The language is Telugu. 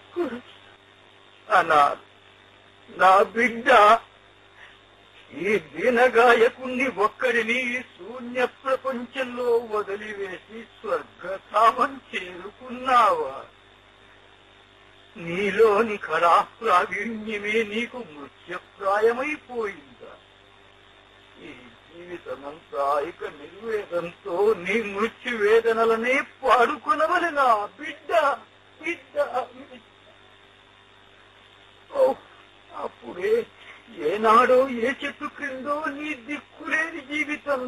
అనా నా బిడ్డ ఈ దీనగాయకుణ్ణి ఒక్కడిని శూన్య ప్రపంచంలో వదిలివేసి స్వర్గధామం చేరుకున్నావా నీలోని కళా ప్రావీణ్యమే నీకు మృత్యప్రాయమైపోయిందా ఈ జీవితమంతా ఇక నిర్వేదంతో నీ మృత్యు వేదనలనే పాడుకొనవలెనా బిడ్డ బిడ్డ బిడ్డ. ఓ, అప్పుడే ఏనాడో ఏ చెట్టు క్రిందో నీ దిక్కులేని జీవితం